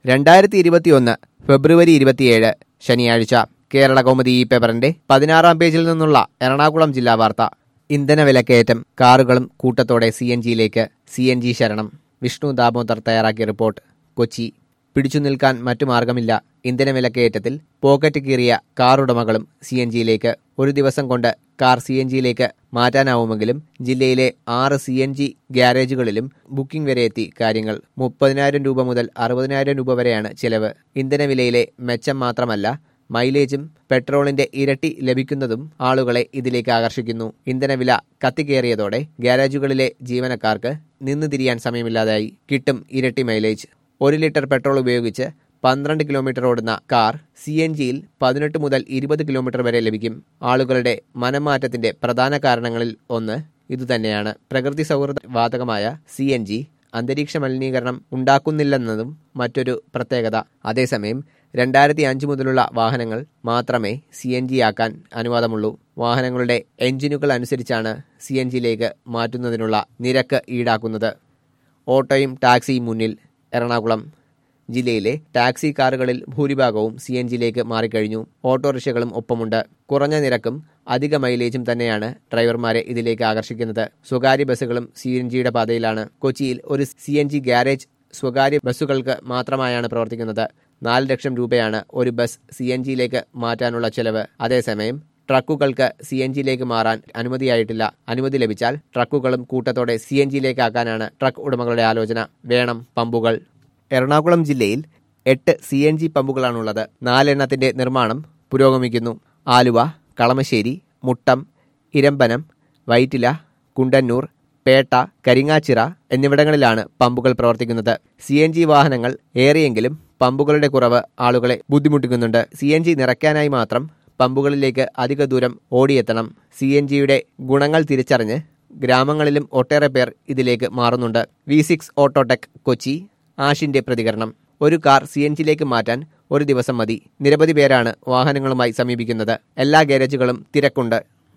രണ്ടായിരത്തി ഇരുപത്തിയൊന്ന് ഫെബ്രുവരി ഇരുപത്തിയേഴ് ശനിയാഴ്ച കേരള കൗമുദി ഈ പേപ്പറിന്റെ പതിനാറാം പേജിൽ നിന്നുള്ള എറണാകുളം ജില്ലാ വാർത്ത ഇന്ധന വിലക്കയറ്റം കാറുകളും കൂട്ടത്തോടെ സി എൻ ജിയിലേക്ക് സി എൻ ജി ശരണം വിഷ്ണു ദാമോദർ തയ്യാറാക്കിയ റിപ്പോർട്ട് കൊച്ചി പിടിച്ചു നിൽക്കാൻ മറ്റു മാർഗമില്ല ഇന്ധന വിലക്കയറ്റത്തിൽ പോക്കറ്റ് കീറിയ കാർ ഉടമകളും സി എൻ ജിയിലേക്ക് ഒരു ദിവസം കൊണ്ട് കാർ സി എൻ ജിയിലേക്ക് മാറ്റാനാവുമെങ്കിലും ജില്ലയിലെ ആറ് സി എൻ ജി ഗ്യാരേജുകളിലും ബുക്കിംഗ് വരെ എത്തി കാര്യങ്ങൾ മുപ്പതിനായിരം രൂപ മുതൽ അറുപതിനായിരം രൂപ വരെയാണ് ചെലവ് ഇന്ധനവിലയിലെ മെച്ചം മാത്രമല്ല മൈലേജും പെട്രോളിന്റെ ഇരട്ടി ലഭിക്കുന്നതും ആളുകളെ ഇതിലേക്ക് ആകർഷിക്കുന്നു ഇന്ധനവില കത്തിക്കേറിയതോടെ ഗ്യാരേജുകളിലെ ജീവനക്കാർക്ക് നിന്ന് തിരിയാൻ സമയമില്ലാതായി കിട്ടും ഇരട്ടി മൈലേജ് ഒരു ലിറ്റർ പെട്രോൾ ഉപയോഗിച്ച് പന്ത്രണ്ട് കിലോമീറ്റർ ഓടുന്ന കാർ സി എൻ ജിയിൽ പതിനെട്ട് മുതൽ ഇരുപത് കിലോമീറ്റർ വരെ ലഭിക്കും ആളുകളുടെ മനംമാറ്റത്തിന്റെ പ്രധാന കാരണങ്ങളിൽ ഒന്ന് ഇതുതന്നെയാണ് പ്രകൃതി സൗഹൃദ വാതകമായ സി എൻ ജി അന്തരീക്ഷ മലിനീകരണം ഉണ്ടാക്കുന്നില്ലെന്നതും മറ്റൊരു പ്രത്യേകത അതേസമയം രണ്ടായിരത്തി അഞ്ച് മുതലുള്ള വാഹനങ്ങൾ മാത്രമേ സി എൻ ജി ആക്കാൻ അനുവാദമുള്ളൂ വാഹനങ്ങളുടെ എഞ്ചിനുകൾ അനുസരിച്ചാണ് സി എൻ ജിയിലേക്ക് മാറ്റുന്നതിനുള്ള നിരക്ക് ഈടാക്കുന്നത് ഓട്ടോയും ടാക്സിയും മുന്നിൽ എറണാകുളം ജില്ലയിലെ ടാക്സി കാറുകളിൽ ഭൂരിഭാഗവും സി എൻ ജിയിലേക്ക് മാറിക്കഴിഞ്ഞു ഓട്ടോറിക്ഷകളും ഒപ്പമുണ്ട് കുറഞ്ഞ നിരക്കും അധിക മൈലേജും തന്നെയാണ് ഡ്രൈവർമാരെ ഇതിലേക്ക് ആകർഷിക്കുന്നത് സ്വകാര്യ ബസ്സുകളും സി എൻ ജിയുടെ പാതയിലാണ് കൊച്ചിയിൽ ഒരു സി എൻ ജി ഗ്യാരേജ് സ്വകാര്യ ബസ്സുകൾക്ക് മാത്രമായാണ് പ്രവർത്തിക്കുന്നത് നാല് ലക്ഷം രൂപയാണ് ഒരു ബസ് സി എൻ ജിയിലേക്ക് മാറ്റാനുള്ള ചെലവ് അതേസമയം ട്രക്കുകൾക്ക് സി എൻ ജിയിലേക്ക് മാറാൻ അനുമതിയായിട്ടില്ല അനുമതി ലഭിച്ചാൽ ട്രക്കുകളും കൂട്ടത്തോടെ സി എൻ ജിയിലേക്ക് ആക്കാനാണ് ട്രക്ക് ഉടമകളുടെ ആലോചന വേണം പമ്പുകൾ എറണാകുളം ജില്ലയിൽ എട്ട് സി എൻ ജി പമ്പുകളാണുള്ളത് നാലെണ്ണത്തിന്റെ നിർമ്മാണം പുരോഗമിക്കുന്നു ആലുവ കളമശ്ശേരി മുട്ടം ഇരമ്പനം വൈറ്റില കുണ്ടന്നൂർ പേട്ട കരിങ്ങാച്ചിറ എന്നിവിടങ്ങളിലാണ് പമ്പുകൾ പ്രവർത്തിക്കുന്നത് സി എൻ ജി വാഹനങ്ങൾ ഏറെയെങ്കിലും പമ്പുകളുടെ കുറവ് ആളുകളെ ബുദ്ധിമുട്ടിക്കുന്നുണ്ട് സി എൻ ജി നിറയ്ക്കാനായി മാത്രം പമ്പുകളിലേക്ക് അധിക ദൂരം ഓടിയെത്തണം സി എൻ ജിയുടെ ഗുണങ്ങൾ തിരിച്ചറിഞ്ഞ് ഗ്രാമങ്ങളിലും ഒട്ടേറെ പേർ ഇതിലേക്ക് മാറുന്നുണ്ട് വി സിക്സ് ഓട്ടോടെക് കൊച്ചി ആഷിന്റെ പ്രതികരണം ഒരു കാർ സി എൻ ജിയിലേക്ക് മാറ്റാൻ ഒരു ദിവസം മതി നിരവധി പേരാണ് വാഹനങ്ങളുമായി സമീപിക്കുന്നത് എല്ലാ ഗാരേജുകളും തിരക്കുണ്ട്